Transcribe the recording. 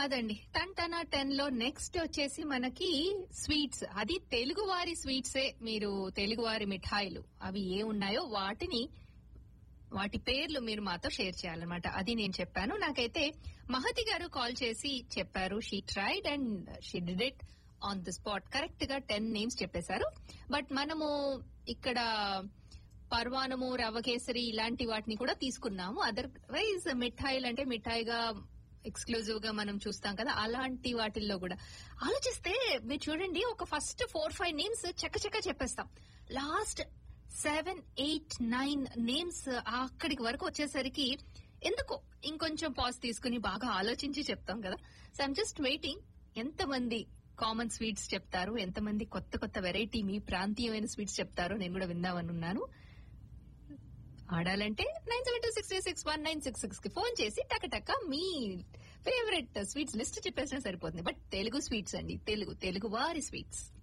అదండి టన్ టన టెన్ లో నెక్స్ట్ వచ్చేసి మనకి స్వీట్స్ అది తెలుగు వారి స్వీట్సే మీరు తెలుగు వారి మిఠాయిలు అవి ఏ ఉన్నాయో వాటిని వాటి పేర్లు మీరు మాతో షేర్ చేయాలన్నమాట అది నేను చెప్పాను నాకైతే మహతి గారు కాల్ చేసి చెప్పారు she tried and she did it on the spot correct గా టెన్ నేమ్స్ చెప్పేశారు బట్ మనము ఇక్కడ పర్వానము రవ్వ కేసరి ఇలాంటి వాటిని కూడా తీసుకున్నాము అదర్వైజ్ మిఠాయిలు అంటే మిఠాయిగా ఎక్స్క్లూజివ్ గా మనం చూస్తాం కదా అలాంటి వాటిల్లో కూడా ఆలోచిస్తే మీరు చూడండి ఒక ఫస్ట్ ఫోర్ ఫైవ్ నేమ్స్ చక్కచక్క చెప్పేస్తాం last seven eight nine names అక్కడికి వరకు వచ్చేసరికి ఎందుకో ఇంకొంచెం పాజ్ తీసుకుని బాగా ఆలోచించి చెప్తాం కదా సో ఐమ్ జస్ట్ వెయిటింగ్ ఎంతమంది కామన్ స్వీట్స్ చెప్తారు ఎంతమంది కొత్త కొత్త వెరైటీ మీ ప్రాంతీయమైన స్వీట్స్ చెప్తారో నేను కూడా విందామని ఉన్నాను ఆడాలంటే nine seven two six six one nine six six కి ఫోన్ చేసి టక మీ ఫేవరెట్ స్వీట్స్ లిస్ట్ చెప్పేసినా సరిపోతుంది బట్ తెలుగు స్వీట్స్ అండి తెలుగు తెలుగు వారి స్వీట్స్